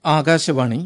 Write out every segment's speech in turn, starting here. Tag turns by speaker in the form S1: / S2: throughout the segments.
S1: ആകാശവാണി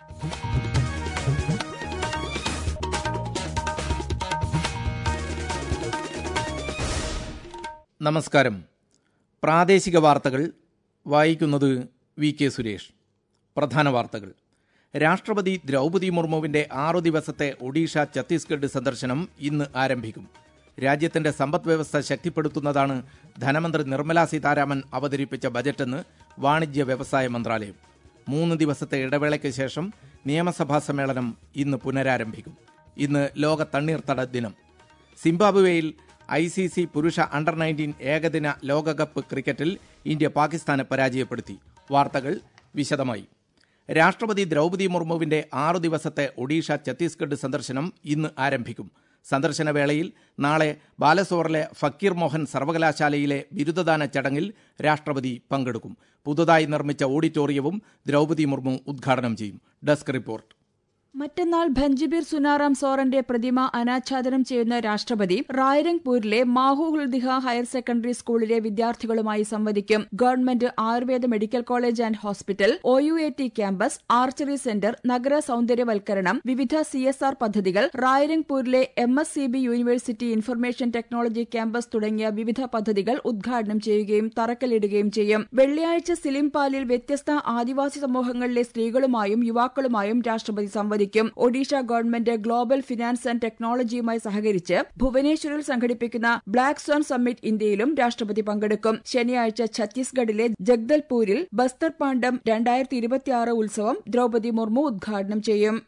S1: നമസ്കാരം പ്രാദേശിക വാർത്തകൾ വായിക്കുന്നത് വി കെ സുരേഷ് പ്രധാന വാർത്തകൾ രാഷ്ട്രപതി ദ്രൗപതി മുർമുവിന്റെ ആറു ദിവസത്തെ ഒഡീഷ ഛത്തീസ്ഗഡ് സന്ദർശനം ഇന്ന് ആരംഭിക്കും രാജ്യത്തിന്റെ സമ്പദ് വ്യവസ്ഥ ശക്തിപ്പെടുത്തുന്നതാണ് ധനമന്ത്രി നിർമ്മലാ സീതാരാമൻ അവതരിപ്പിച്ച ബജറ്റെന്ന് വാണിജ്യ വ്യവസായ മന്ത്രാലയം മൂന്ന് ദിവസത്തെ ഇടവേളയ്ക്ക് ശേഷം നിയമസഭാ സമ്മേളനം ഇന്ന് പുനരാരംഭിക്കും ഇന്ന് ലോക തണ്ണീർത്തട ദിനം സിംബാബ്വേയിൽ ഐ സി സി പുരുഷ അണ്ടർ നയൻറ്റീൻ ഏകദിന ലോകകപ്പ് ക്രിക്കറ്റിൽ ഇന്ത്യ പാകിസ്ഥാനെ പരാജയപ്പെടുത്തി വാർത്തകൾ വിശദമായി രാഷ്ട്രപതി ദ്രൗപതി മുർമുവിന്റെ ആറു ദിവസത്തെ ഒഡീഷ ഛത്തീസ്ഗഡ് സന്ദർശനം ഇന്ന് ആരംഭിക്കും സന്ദർശന വേളയിൽ നാളെ ബാലസോറിലെ ഫക്കീർ മോഹൻ സർവകലാശാലയിലെ ബിരുദദാന ചടങ്ങിൽ രാഷ്ട്രപതി പങ്കെടുക്കും പുതുതായി നിർമ്മിച്ച ഓഡിറ്റോറിയവും ദ്രൗപതി മുർമു ഉദ്ഘാടനം ചെയ്യും ഡെസ്ക് റിപ്പോർട്ട്
S2: മറ്റന്നാൾ ഭഞ്ജിബീർ സുനാറാം സോറന്റെ പ്രതിമ അനാച്ഛാദനം ചെയ്യുന്ന രാഷ്ട്രപതി റായ്രംഗ്പൂരിലെ മാഹുഹുൽദിഹ ഹയർ സെക്കൻഡറി സ്കൂളിലെ വിദ്യാർത്ഥികളുമായി സംവദിക്കും government Ayurveda medical college and hospital O U A T campus archery centre നഗര സൌന്ദര്യവൽക്കരണം വിവിധ സി എസ് ആർ പദ്ധതികൾ റായ്രംഗ്പൂരിലെ M S C B university information technology campus തുടങ്ങിയ വിവിധ പദ്ധതികൾ ഉദ്ഘാടനം ചെയ്യുകയും തറക്കല്ലിടുകയും ചെയ്യും വെള്ളിയാഴ്ച സിലിംപാലിൽ വ്യത്യസ്ത ആദിവാസി സമൂഹങ്ങളിലെ സ്ത്രീകളുമായും യുവാക്കളുമായും രാഷ്ട്രപതി സംവദിക്കും സംവദിക്കും Odisha government global finance and ടെക്നോളജിയുമായി സഹകരിച്ച് ഭുവനേശ്വറിൽ സംഘടിപ്പിക്കുന്ന ബ്ലാക്ക് സ്വാൻ സമ്മിറ്റ് ഇന്ത്യയിലും രാഷ്ട്രപതി പങ്കെടുക്കും ശനിയാഴ്ച ഛത്തീസ്ഗഡിലെ ജഗ്ദൽപൂരിൽ ബസ്തർ പാണ്ഡം രണ്ടായിരത്തി ഇരുപത്തിയാറ് ഉത്സവം ദ്രൗപതി മുർമു ഉദ്ഘാടനം ചെയ്യും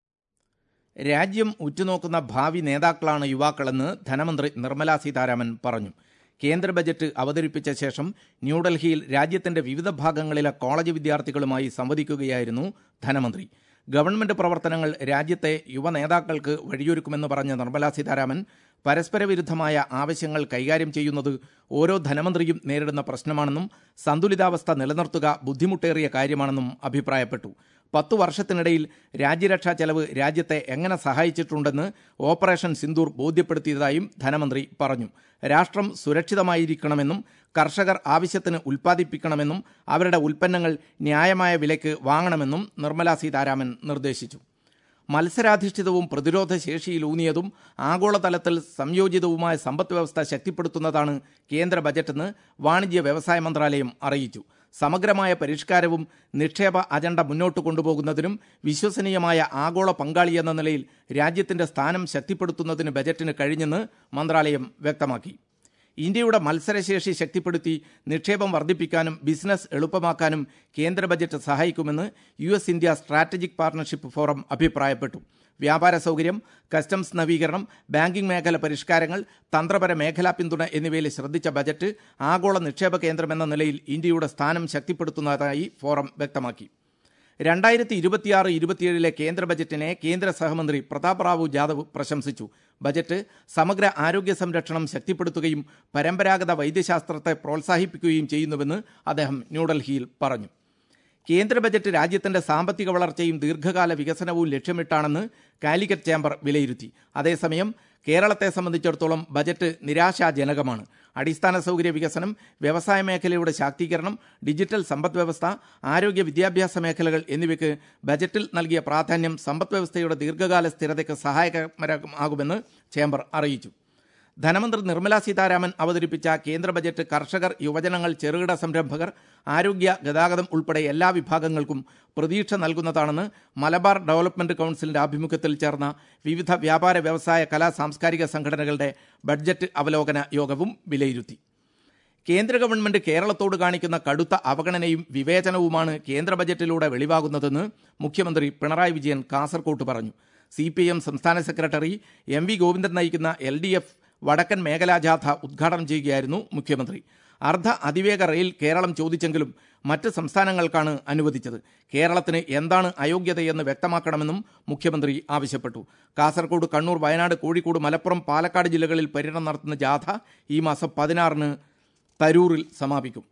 S1: രാജ്യം ഉറ്റുനോക്കുന്ന ഭാവി നേതാക്കളാണ് യുവാക്കളെന്ന് ധനമന്ത്രി നിർമ്മലാ സീതാരാമൻ പറഞ്ഞു കേന്ദ്ര ബജറ്റ് അവതരിപ്പിച്ച ശേഷം ന്യൂഡൽഹിയിൽ രാജ്യത്തിന്റെ വിവിധ ഭാഗങ്ങളിലെ കോളേജ് വിദ്യാർത്ഥികളുമായി സംവദിക്കുകയായിരുന്നു ധനമന്ത്രി ഗവൺമെന്റ് പ്രവർത്തനങ്ങൾ രാജ്യത്തെ യുവ നേതാക്കൾക്ക് വഴിയൊരുക്കുമെന്ന് പറഞ്ഞ നിർമ്മലാ സീതാരാമൻ പരസ്പര വിരുദ്ധമായ ആവശ്യങ്ങൾ കൈകാര്യം ചെയ്യുന്നത് ഓരോ ധനമന്ത്രിയും നേരിടുന്ന പ്രശ്നമാണെന്നും സന്തുലിതാവസ്ഥ നിലനിർത്തുക ബുദ്ധിമുട്ടേറിയ കാര്യമാണെന്നും അഭിപ്രായപ്പെട്ടു പത്തു വർഷത്തിനിടയിൽ രാജ്യരക്ഷാ ചെലവ് രാജ്യത്തെ എങ്ങനെ സഹായിച്ചിട്ടുണ്ടെന്ന് ഓപ്പറേഷൻ സിന്ദൂർ ബോധ്യപ്പെടുത്തിയതായും ധനമന്ത്രി പറഞ്ഞു രാഷ്ട്രം സുരക്ഷിതമായിരിക്കണമെന്നും കർഷകർ ആവശ്യത്തിന് ഉൽപ്പാദിപ്പിക്കണമെന്നും അവരുടെ ഉൽപ്പന്നങ്ങൾ ന്യായമായ വിലയ്ക്ക് വാങ്ങണമെന്നും നിർമ്മലാ സീതാരാമൻ നിർദ്ദേശിച്ചു മത്സരാധിഷ്ഠിതവും പ്രതിരോധ ശേഷിയിലൂന്നിയതും ആഗോളതലത്തിൽ സംയോജിതവുമായ സമ്പദ് വ്യവസ്ഥ ശക്തിപ്പെടുത്തുന്നതാണ് കേന്ദ്ര ബജറ്റെന്ന് വാണിജ്യ വ്യവസായ മന്ത്രാലയം അറിയിച്ചു സമഗ്രമായ പരിഷ്കാരവും നിക്ഷേപ അജണ്ട മുന്നോട്ട് കൊണ്ടുപോകുന്നതിനും വിശ്വസനീയമായ ആഗോള പങ്കാളിയെന്ന നിലയിൽ രാജ്യത്തിന്റെ സ്ഥാനം ശക്തിപ്പെടുത്തുന്നതിന് ബജറ്റിന് കഴിഞ്ഞെന്ന് മന്ത്രാലയം വ്യക്തമാക്കി ഇന്ത്യയുടെ മത്സരശേഷി ശക്തിപ്പെടുത്തി നിക്ഷേപം വർദ്ധിപ്പിക്കാനും ബിസിനസ് എളുപ്പമാക്കാനും കേന്ദ്ര ബജറ്റ് സഹായിക്കുമെന്ന് U S India strategic partnership forum അഭിപ്രായപ്പെട്ടു വ്യാപാര സൗകര്യം കസ്റ്റംസ് നവീകരണം ബാങ്കിംഗ് മേഖല പരിഷ്കാരങ്ങൾ തന്ത്രപര മേഖലാ പിന്തുണ എന്നിവയിൽ ശ്രദ്ധിച്ച ബജറ്റ് ആഗോള നിക്ഷേപ കേന്ദ്രമെന്ന നിലയിൽ ഇന്ത്യയുടെ സ്ഥാനം ശക്തിപ്പെടുത്തുന്നതായി ഫോറം വ്യക്തമാക്കി രണ്ടായിരത്തി ഇരുപത്തിയാറ് ഇരുപത്തിയേഴിലെ കേന്ദ്ര ബജറ്റിനെ കേന്ദ്ര സഹമന്ത്രി പ്രതാപ് റാവു ജാദവ് പ്രശംസിച്ചു ബജറ്റ് സമഗ്ര ആരോഗ്യ സംരക്ഷണം ശക്തിപ്പെടുത്തുകയും പരമ്പരാഗത വൈദ്യശാസ്ത്രത്തെ പ്രോത്സാഹിപ്പിക്കുകയും ചെയ്യുന്നുവെന്ന് അദ്ദേഹം ന്യൂഡൽഹിയിൽ പറഞ്ഞു കേന്ദ്ര ബജറ്റ് രാജ്യത്തിന്റെ സാമ്പത്തിക വളർച്ചയും ദീർഘകാല വികസനവും ലക്ഷ്യമിട്ടാണെന്ന് കാലിക്കറ്റ് ചേംബർ വിലയിരുത്തി അതേസമയം കേരളത്തെ സംബന്ധിച്ചിടത്തോളം ബജറ്റ് നിരാശാജനകമാണ് അടിസ്ഥാന സൗകര്യ വികസനം വ്യവസായ മേഖലയുടെ ശാക്തീകരണം ഡിജിറ്റൽ സമ്പദ് വ്യവസ്ഥ ആരോഗ്യ വിദ്യാഭ്യാസ മേഖലകൾ എന്നിവയ്ക്ക് ബജറ്റിൽ നൽകിയ പ്രാധാന്യം സമ്പദ് വ്യവസ്ഥയുടെ ദീർഘകാല സ്ഥിരതയ്ക്ക് സഹായകരമാകുമെന്ന് ചേംബർ അറിയിച്ചു ധനമന്ത്രി നിർമ്മലാ സീതാരാമൻ അവതരിപ്പിച്ച കേന്ദ്ര ബജറ്റ് കർഷകർ യുവജനങ്ങൾ ചെറുകിട സംരംഭകർ ആരോഗ്യ ഗതാഗതം ഉൾപ്പെടെ എല്ലാ വിഭാഗങ്ങൾക്കും പ്രതീക്ഷ നൽകുന്നതാണെന്ന് മലബാർ ഡെവലപ്മെന്റ് കൌൺസിലിന്റെ ആഭിമുഖ്യത്തിൽ ചേർന്ന വിവിധ വ്യാപാര വ്യവസായ കലാ സാംസ്കാരിക സംഘടനകളുടെ ബഡ്ജറ്റ് അവലോകന യോഗവും വിലയിരുത്തി കേന്ദ്ര ഗവൺമെന്റ് കേരളത്തോട് കാണിക്കുന്ന കടുത്ത അവഗണനയും വിവേചനവുമാണ് കേന്ദ്ര ബജറ്റിലൂടെ വെളിവാകുന്നതെന്ന് മുഖ്യമന്ത്രി പിണറായി വിജയൻ കാസർകോട്ട് പറഞ്ഞു സി സംസ്ഥാന സെക്രട്ടറി എം വി ഗോവിന്ദൻ നയിക്കുന്ന എൽ വടക്കൻ മേഖലാ ജാഥ ഉദ്ഘാടനം ചെയ്യുകയായിരുന്നു മുഖ്യമന്ത്രി അർദ്ധ അതിവേഗ റെയിൽ കേരളം ചോദിച്ചെങ്കിലും മറ്റ് സംസ്ഥാനങ്ങൾക്കാണ് അനുവദിച്ചത് കേരളത്തിന് എന്താണ് അയോഗ്യതയെന്ന് വ്യക്തമാക്കണമെന്നും മുഖ്യമന്ത്രി ആവശ്യപ്പെട്ടു കാസർഗോഡ് കണ്ണൂർ വയനാട് കോഴിക്കോട് മലപ്പുറം പാലക്കാട് ജില്ലകളിൽ പര്യടനം നടത്തുന്ന ജാഥ ഈ മാസം പതിനാറിന് തരൂറിൽ സമാപിക്കും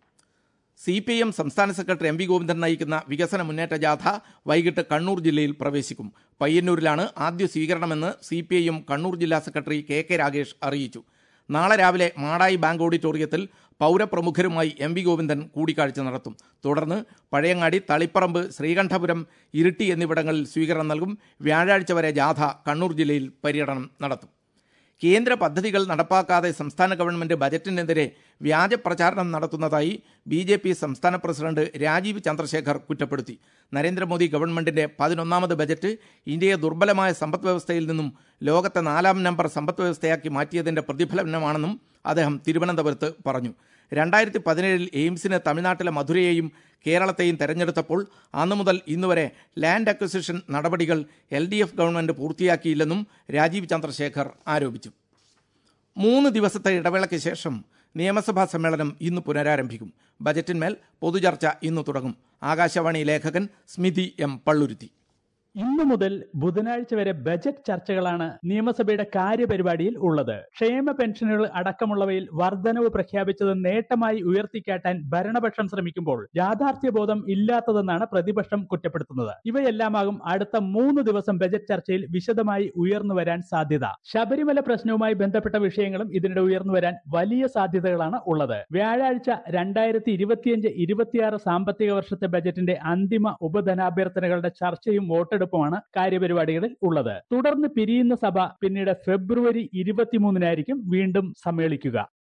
S1: സി പി എം സംസ്ഥാന സെക്രട്ടറി എം വി ഗോവിന്ദൻ നയിക്കുന്ന വികസന മുന്നേറ്റ ജാഥ വൈകിട്ട് കണ്ണൂർ ജില്ലയിൽ പ്രവേശിക്കും പയ്യന്നൂരിലാണ് ആദ്യ സ്വീകരണമെന്ന് C P I M Kannur ജില്ലാ സെക്രട്ടറി കെ കെ രാഗേഷ് അറിയിച്ചു നാളെ രാവിലെ മാടായി ബാങ്ക് ഓഡിറ്റോറിയത്തിൽ പൗരപ്രമുഖരുമായി എം വി ഗോവിന്ദൻ കൂടിക്കാഴ്ച നടത്തും തുടർന്ന് പഴയങ്ങാടി തളിപ്പറമ്പ് ശ്രീകണ്ഠപുരം ഇരിട്ടി എന്നിവിടങ്ങളിൽ സ്വീകരണം നൽകും വ്യാഴാഴ്ച വരെ ജാഥ കണ്ണൂർ ജില്ലയിൽ പര്യടനം നടത്തും കേന്ദ്ര പദ്ധതികൾ നടപ്പാക്കാതെ സംസ്ഥാന ഗവൺമെന്റ് ബജറ്റിനെതിരെ വ്യാജ പ്രചാരണം നടത്തുന്നതായി ബി ജെ പി സംസ്ഥാന പ്രസിഡന്റ് രാജീവ് ചന്ദ്രശേഖർ കുറ്റപ്പെടുത്തി നരേന്ദ്രമോദി ഗവൺമെന്റിന്റെ പതിനൊന്നാമത് ബജറ്റ് ഇന്ത്യയെ ദുർബലമായ സമ്പദ് വ്യവസ്ഥയിൽ നിന്നും ലോകത്തെ നാലാം നമ്പർ സമ്പദ് വ്യവസ്ഥയാക്കി മാറ്റിയതിന്റെ പ്രതിഫലനമാണെന്നും അദ്ദേഹം തിരുവനന്തപുരത്ത് പറഞ്ഞു രണ്ടായിരത്തി പതിനേഴിൽ എയിംസിന് തമിഴ്നാട്ടിലെ മധുരയെയും കേരളത്തെയും തെരഞ്ഞെടുത്തപ്പോൾ അന്നു മുതൽ ഇന്നുവരെ ലാൻഡ് അക്വിസിഷൻ നടപടികൾ എൽ ഡി എഫ് ഗവൺമെന്റ് പൂർത്തിയാക്കിയില്ലെന്നും രാജീവ് ചന്ദ്രശേഖർ ആരോപിച്ചു മൂന്ന് ദിവസത്തെ ഇടവേളയ്ക്ക് ശേഷം നിയമസഭാ സമ്മേളനം ഇന്ന് പുനരാരംഭിക്കും ബജറ്റിന്മേൽ പൊതുചർച്ച ഇന്ന് തുടങ്ങും ആകാശവാണി ലേഖകൻ സ്മിതി എം പള്ളുരുത്തി
S3: ഇന്നു മുതൽ ബുധനാഴ്ച വരെ ബജറ്റ് ചർച്ചകളാണ് നിയമസഭയുടെ കാര്യപരിപാടിയിൽ ഉള്ളത് ക്ഷേമ പെൻഷനുകൾ അടക്കമുള്ളവയിൽ വർധനവ് പ്രഖ്യാപിച്ചത് നേട്ടമായി ഉയർത്തിക്കാട്ടാൻ ഭരണപക്ഷം ശ്രമിക്കുമ്പോൾ യാഥാർത്ഥ്യബോധം ഇല്ലാത്തതെന്നാണ് പ്രതിപക്ഷം കുറ്റപ്പെടുത്തുന്നത് ഇവയെല്ലാമാകും അടുത്ത മൂന്ന് ദിവസം ബജറ്റ് ചർച്ചയിൽ വിശദമായി ഉയർന്നു വരാൻ സാധ്യത ശബരിമല പ്രശ്നവുമായി ബന്ധപ്പെട്ട വിഷയങ്ങളും ഇതിനിടെ ഉയർന്നു വരാൻ വലിയ സാധ്യതകളാണ് ഉള്ളത് വ്യാഴാഴ്ച രണ്ടായിരത്തി ഇരുപത്തിയഞ്ച് ഇരുപത്തിയാറ് സാമ്പത്തിക വർഷത്തെ ബജറ്റിന്റെ അന്തിമ ഉപധനാഭ്യർത്ഥനകളുടെ ചർച്ചയും വോട്ടെടുപ്പും വോട്ടെടുപ്പുമാണ് കാര്യപരിപാടികളിൽ ഉള്ളത് തുടർന്ന് പിരിയുന്ന സഭ പിന്നീട് ഫെബ്രുവരി ഇരുപത്തിമൂന്നിനായിരിക്കും വീണ്ടും സമ്മേളിക്കുക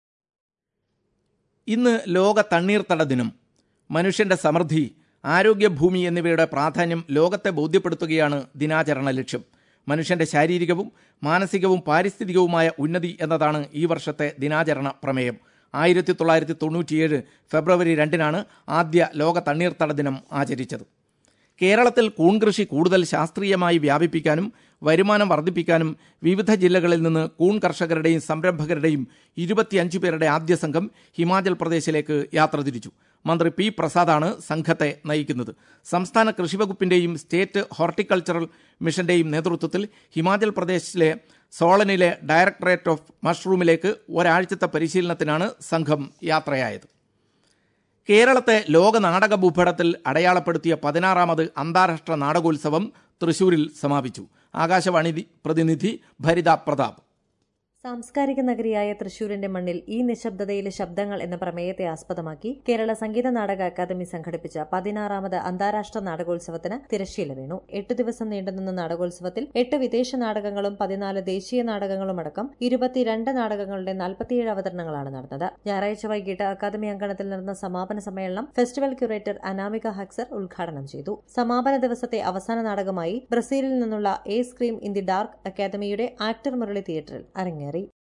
S1: ഇന്ന് ലോക തണ്ണീർത്തട ദിനം മനുഷ്യന്റെ സമൃദ്ധി ആരോഗ്യഭൂമി എന്നിവയുടെ പ്രാധാന്യം ലോകത്തെ ബോധ്യപ്പെടുത്തുകയാണ് ദിനാചരണ ലക്ഷ്യം മനുഷ്യന്റെ ശാരീരികവും മാനസികവും പാരിസ്ഥിതികവുമായ ഉന്നതി എന്നതാണ് ഈ വർഷത്തെ ദിനാചരണ പ്രമേയം ആയിരത്തി തൊള്ളായിരത്തി തൊണ്ണൂറ്റിയേഴ് ഫെബ്രുവരി രണ്ടിനാണ് ആദ്യ ലോക തണ്ണീർത്തട ദിനം ആചരിച്ചത് കേരളത്തിൽ കൂൺ കൃഷി കൂടുതൽ ശാസ്ത്രീയമായി വ്യാപിപ്പിക്കാനും വരുമാനം വർദ്ധിപ്പിക്കാനും വിവിധ ജില്ലകളിൽ നിന്ന് കൂൺ കർഷകരുടെയും സംരംഭകരുടെയും ഇരുപത്തിയഞ്ച് പേരുടെ ആദ്യ സംഘം ഹിമാചൽ പ്രദേശിലേക്ക് യാത്ര തിരിച്ചു മന്ത്രി പി പ്രസാദാണ് സംഘത്തെ നയിക്കുന്നത് സംസ്ഥാന കൃഷിവകുപ്പിന്റെയും സ്റ്റേറ്റ് ഹോർട്ടിക്കൾച്ചറൽ മിഷന്റെയും നേതൃത്വത്തിൽ ഹിമാചൽ പ്രദേശിലെ സോളനിലെ ഡയറക്ടറേറ്റ് ഓഫ് മഷ്റൂമിലേക്ക് ഒരാഴ്ചത്തെ പരിശീലനത്തിനാണ് സംഘം യാത്രയായത് കേരളത്തെ ലോക നാടക ഭൂപടത്തിൽ അടയാളപ്പെടുത്തിയ പതിനാറാമത് അന്താരാഷ്ട്ര നാടകോത്സവം തൃശൂരിൽ സമാപിച്ചു ആകാശവാണി പ്രതിനിധി ഭരിത പ്രതാപ്
S4: സാംസ്കാരിക നഗരിയായ തൃശൂരിന്റെ മണ്ണിൽ ഈ നിശബ്ദതയിലെ ശബ്ദങ്ങൾ എന്ന പ്രമേയത്തെ ആസ്പദമാക്കി കേരള സംഗീത നാടക അക്കാദമി സംഘടിപ്പിച്ച പതിനാറാമത് അന്താരാഷ്ട്ര നാടകോത്സവത്തിന് തിരശ്ശീല വീണു എട്ട് ദിവസം നീണ്ടുനിന്ന നാടകോത്സവത്തിൽ എട്ട് വിദേശ നാടകങ്ങളും പതിനാല് ദേശീയ നാടകങ്ങളും അടക്കം ഇരുപത്തിരണ്ട് നാടകങ്ങളുടെ നാൽപ്പത്തിയേഴ് അവതരണങ്ങളാണ് നടന്നത് ഞായറാഴ്ച വൈകിട്ട് അക്കാദമി അങ്കണത്തിൽ നടന്ന സമാപന സമ്മേളനം ഫെസ്റ്റിവൽ ക്യൂറേറ്റർ അനാമിക ഹക്സർ ഉദ്ഘാടനം ചെയ്തു സമാപന ദിവസത്തെ അവസാന നാടകമായി ബ്രസീലിൽ നിന്നുള്ള a scream in the dark അക്കാദമിയുടെ ആക്ടർ മുരളി തിയേറ്ററിൽ അരങ്ങേറി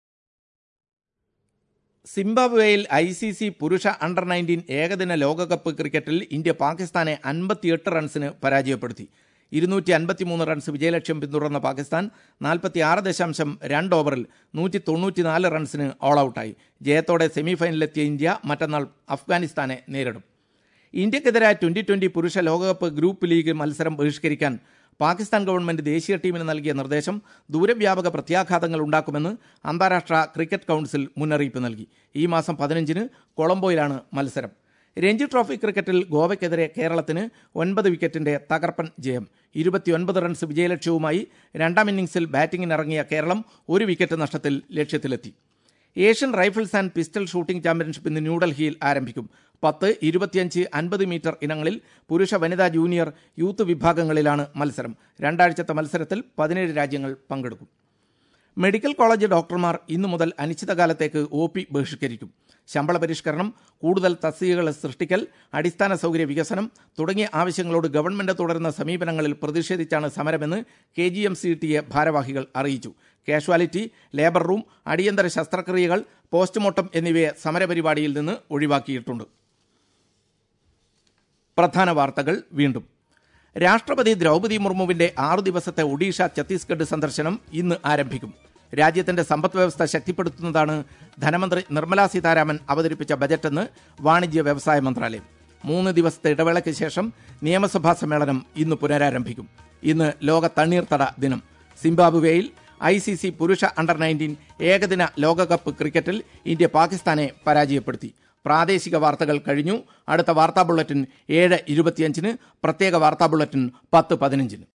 S1: സിംബാബ്വേയിൽ ഐ സി സി പുരുഷ അണ്ടർ നയൻറ്റീൻ ഏകദിന ലോകകപ്പ് ക്രിക്കറ്റിൽ ഇന്ത്യ പാകിസ്ഥാനെ അൻപത്തിയെട്ട് റൺസിന് പരാജയപ്പെടുത്തി ഇരുന്നൂറ്റി അൻപത്തിമൂന്ന് റൺസ് വിജയലക്ഷ്യം പിന്തുടർന്ന പാകിസ്ഥാൻ നാൽപ്പത്തിയാറ് ദശാംശം രണ്ട് ഓവറിൽ നൂറ്റി തൊണ്ണൂറ്റിനാല് റൺസിന് ഓൾ ഔട്ടായി ജയത്തോടെ സെമിഫൈനലിലെത്തിയ ഇന്ത്യ മറ്റന്നാൾ അഫ്ഗാനിസ്ഥാനെ നേരിടും ഇന്ത്യക്കെതിരായ ട്വന്റി ട്വന്റി പുരുഷ ലോകകപ്പ് ഗ്രൂപ്പ് ലീഗ് മത്സരം ബഹിഷ്കരിക്കാൻ പാകിസ്ഥാൻ ഗവൺമെന്റ് ദേശീയ ടീമിന് നൽകിയ നിർദ്ദേശം ദൂരവ്യാപക പ്രത്യാഘാതങ്ങൾ ഉണ്ടാക്കുമെന്ന് അന്താരാഷ്ട്ര ക്രിക്കറ്റ് കൌൺസിൽ മുന്നറിയിപ്പ് നൽകി ഈ മാസം പതിനഞ്ചിന് കൊളംബോയിലാണ് മത്സരം രഞ്ജി ട്രോഫി ക്രിക്കറ്റിൽ ഗോവയ്ക്കെതിരെ കേരളത്തിന് ഒൻപത് വിക്കറ്റിന്റെ തകർപ്പൻ ജയം ഇരുപത്തിയൊൻപത് റൺസ് വിജയലക്ഷ്യവുമായി രണ്ടാം ഇന്നിംഗ്സിൽ ബാറ്റിംഗിനിറങ്ങിയ കേരളം ഒരു വിക്കറ്റ് നഷ്ടത്തിൽ ലക്ഷ്യത്തിലെത്തി Asian rifles and pistol shooting championship ഇന്ന് ന്യൂഡൽഹിയിൽ ആരംഭിക്കും പത്ത് ഇരുപത്തിയഞ്ച് അൻപത് മീറ്റർ ഇനങ്ങളിൽ പുരുഷ വനിതാ ജൂനിയർ യൂത്ത് വിഭാഗങ്ങളിലാണ് മത്സരം രണ്ടാഴ്ചത്തെ മത്സരത്തിൽ പതിനേഴ് രാജ്യങ്ങൾ പങ്കെടുക്കും മെഡിക്കൽ കോളേജ് ഡോക്ടർമാർ ഇന്നു മുതൽ അനിശ്ചിതകാലത്തേക്ക് ഒ പി ബഹിഷ്കരിക്കും ശമ്പള പരിഷ്കരണം കൂടുതൽ തസ്തികകൾ സൃഷ്ടിക്കൽ അടിസ്ഥാന സൗകര്യ വികസനം തുടങ്ങിയ ആവശ്യങ്ങളോട് ഗവൺമെന്റ് തുടരുന്ന സമീപനങ്ങളിൽ പ്രതിഷേധിച്ചാണ് സമരമെന്ന് K G M C T A ഭാരവാഹികൾ അറിയിച്ചു കാഷ്വാലിറ്റി ലേബർ റൂം അടിയന്തര ശസ്ത്രക്രിയകൾ പോസ്റ്റ്മോർട്ടം എന്നിവയെ സമരപരിപാടിയിൽ നിന്ന് ഒഴിവാക്കിയിട്ടുണ്ട് പ്രധാന വാർത്തകൾ വീണ്ടും രാഷ്ട്രപതി ദ്രൗപദി മുർമുവിന്റെ ആറു ദിവസത്തെ ഒഡീഷ ഛത്തീസ്ഗഡ് സന്ദർശനം ഇന്ന് ആരംഭിക്കും രാജ്യത്തിന്റെ സമ്പദ് വ്യവസ്ഥ ശക്തിപ്പെടുത്തുന്നതാണ് ധനമന്ത്രി നിർമ്മലാ സീതാരാമൻ അവതരിപ്പിച്ച ബജറ്റെന്ന് വാണിജ്യ വ്യവസായ മന്ത്രാലയം മൂന്ന് ദിവസത്തെ ഇടവേളയ്ക്ക് ശേഷം നിയമസഭാ സമ്മേളനം ഇന്ന് പുനരാരംഭിക്കും ഇന്ന് ലോക തണ്ണീർത്തട ദിനം സിംബാബ്വേയിൽ ഐ സി സി പുരുഷ അണ്ടർ നയൻറ്റീൻ ഏകദിന ലോകകപ്പ് ക്രിക്കറ്റിൽ ഇന്ത്യ പാകിസ്ഥാനെ പരാജയപ്പെടുത്തി പ്രാദേശിക വാർത്തകൾ കഴിഞ്ഞു അടുത്ത വാർത്താ ബുള്ളറ്റിൻ ഏഴ് ഇരുപത്തിയഞ്ചിന് പ്രത്യേക വാർത്താ ബുള്ളറ്റിൻ പത്ത് പതിനഞ്ചിന്